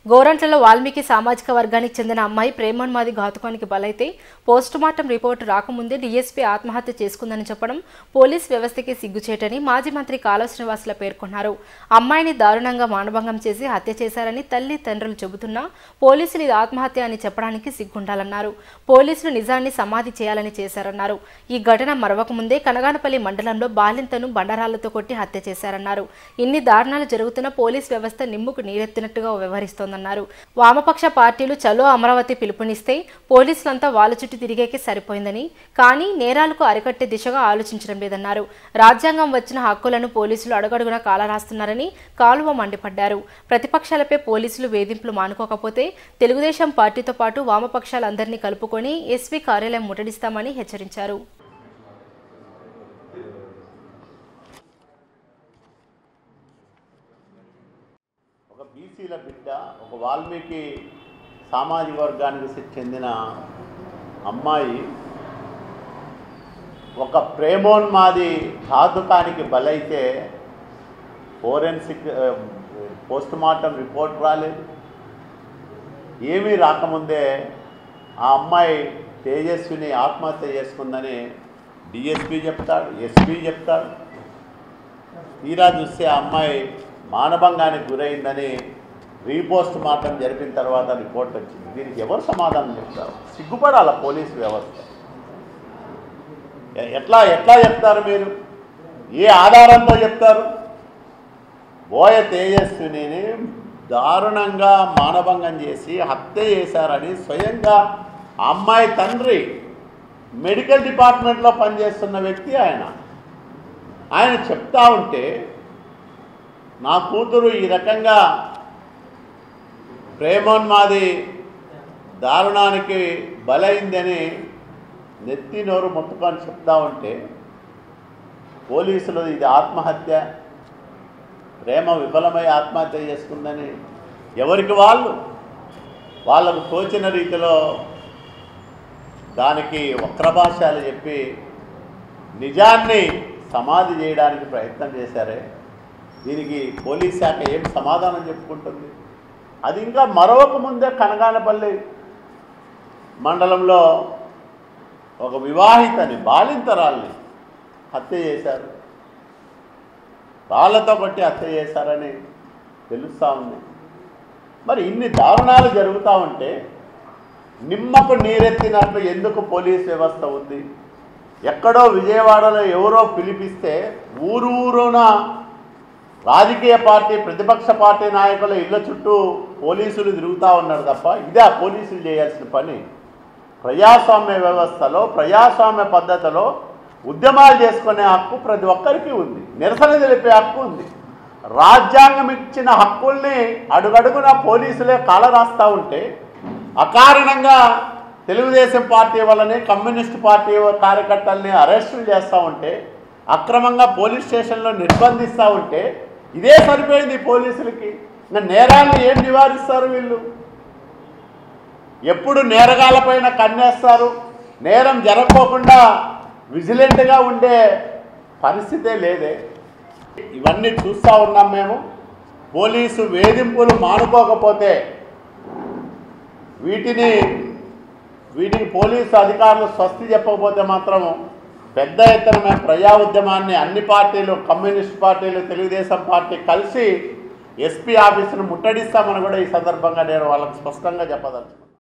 గోరంట్లలో వాల్మీకి సామాజిక వర్గానికి చెందిన అమ్మాయి ప్రేమోన్మాది ఘాతుకానికి బలైతే పోస్టుమార్టం రిపోర్టు రాకముందే డీఎస్పీ ఆత్మహత్య చేసుకుందని చెప్పడం పోలీస్ వ్యవస్థకి సిగ్గుచేటని మాజీ మంత్రి కాలువ శ్రీనివాసుల పేర్కొన్నారు అమ్మాయిని దారుణంగా మానభంగం చేసి హత్య చేశారని తల్లి తండ్రులు చెబుతున్నా పోలీసులు ఇది ఆత్మహత్య అని చెప్పడానికి సిగ్గుండాలన్నారు పోలీసులు నిజాన్ని సమాధి చేయాలని చేశారన్నారు ఈ ఘటన మరవకముందే కనగానపల్లి మండలంలో బాలింతను బండరాళ్లతో కొట్టి హత్య చేశారన్నారు ఇన్ని దారుణాలు జరుగుతున్న పోలీస్ వ్యవస్థ నిమ్ముకు నీరెత్తినట్టుగా వ్యవహరిస్తోందన్నారు వామపక్ష పార్టీలు చలో అమరావతి పిలుపునిస్తే పోలీసులంతా వాళ్ళ చుట్టూ తిరిగేకే సరిపోయిందని కానీ నేరాలకు అరికట్టే దిశగా ఆలోచించడం లేదన్నారు రాజ్యాంగం వచ్చిన హక్కులను పోలీసులు అడుగడుగున కాలరాస్తున్నారని కాలువ మండిపడ్డారు ప్రతిపక్షాలపై పోలీసులు వేధింపులు మానుకోకపోతే తెలుగుదేశం పార్టీతో పాటు వామపక్షాలందరినీ కలుపుకొని ఎస్పీ కార్యాలయం ముట్టడిస్తామని హెచ్చరించారు ఒక బీసీల బిడ్డ ఒక వాల్మీకి సామాజిక వర్గానికి చెందిన అమ్మాయి ఒక ప్రేమోన్మాది ఘాతుకానికి బలైతే ఫోరెన్సిక్ పోస్ట్ మార్టం రిపోర్ట్ రాలేదు ఏమీ రాకముందే ఆ అమ్మాయి తేజస్విని ఆత్మహత్య చేసుకుందని డిఎస్పీ చెప్తాడు ఎస్పీ చెప్తాడు తీరా చూస్తే ఆ అమ్మాయి మానభంగానికి గురైందని రీపోస్ట్ మార్టం జరిపిన తర్వాత రిపోర్ట్ వచ్చింది దీనికి ఎవరు సమాధానం చెప్తారు సిగ్గుపడాల పోలీసు వ్యవస్థ ఎ- ఎట్లా ఎట్లా చెప్తారు మీరు ఏ ఆధారంతో చెప్తారు బోయ తేజస్విని దారుణంగా మానభంగం చేసి హత్య చేశారని స్వయంగా ఆ అమ్మాయి తండ్రి మెడికల్ డిపార్ట్మెంట్లో పనిచేస్తున్న వ్యక్తి ఆయన ఆయన చెప్తా ఉంటే నా కూతురు ఈ రకంగా ప్రేమోన్మాది దారుణానికి బలైందని నెత్తి నోరు మొత్తుకొని చెప్తా ఉంటే పోలీసులు ఇది ఆత్మహత్య ప్రేమ విఫలమై ఆత్మహత్య చేసుకుందని ఎవరికి వాళ్ళు వాళ్ళకు తోచిన రీతిలో దానికి వక్రభాషాలు చెప్పి నిజాన్ని సమాధి చేయడానికి ప్రయత్నం చేశారే దీనికి పోలీస్ శాఖ ఏం సమాధానం చెప్పుకుంటుంది అది ఇంకా మరొక ముందే కనగానపల్లి మండలంలో ఒక వివాహితని బాలింతరాల్ని హత్య చేశారు రాళ్లతో కొట్టి హత్య చేశారని తెలుస్తూ ఉంది మరి ఇన్ని దారుణాలు జరుగుతూ ఉంటే నిమ్మకు నీరెత్తినట్లు ఎందుకు పోలీస్ వ్యవస్థ ఉంది ఎక్కడో విజయవాడలో ఎవరో పిలిపిస్తే ఊరు ఊరున రాజకీయ పార్టీ ప్రతిపక్ష పార్టీ నాయకుల ఇళ్ళ చుట్టూ పోలీసులు తిరుగుతూ ఉన్నారు తప్ప ఇదే పోలీసులు చేయాల్సిన పని ప్రజాస్వామ్య వ్యవస్థలో ప్రజాస్వామ్య పద్ధతిలో ఉద్యమాలు చేసుకునే హక్కు ప్రతి ఒక్కరికి ఉంది నిరసన తెలిపే హక్కు ఉంది రాజ్యాంగం ఇచ్చిన హక్కుల్ని అడుగడుగున పోలీసులే కాలరాస్తూ ఉంటే అకారణంగా తెలుగుదేశం పార్టీ వాళ్ళని కమ్యూనిస్ట్ పార్టీ కార్యకర్తల్ని అరెస్టులు చేస్తూ ఉంటే అక్రమంగా పోలీస్ స్టేషన్లో నిర్బంధిస్తూ ఉంటే ఇదే సరిపోయింది పోలీసులకి ఇంకా నేరాన్ని ఏం నివారిస్తారు వీళ్ళు ఎప్పుడు నేరగాలపైన కన్నేస్తారు నేరం జరగకోకుండా విజిలెంట్గా ఉండే పరిస్థితే లేదే ఇవన్నీ చూస్తూ ఉన్నాం మేము పోలీసు వేధింపులు మానుకోకపోతే వీటిని వీటికి పోలీసు అధికారులు స్వస్తి చెప్పకపోతే మాత్రం పెద్ద ఎత్తున మేము ప్రజా ఉద్యమాన్ని అన్ని పార్టీలు కమ్యూనిస్ట్ పార్టీలు తెలుగుదేశం పార్టీ కలిసి ఎస్పీ ఆఫీసును ముట్టడిస్తామని కూడా ఈ సందర్భంగా నేను వాళ్ళకి స్పష్టంగా చెప్పదలుచుకున్నాను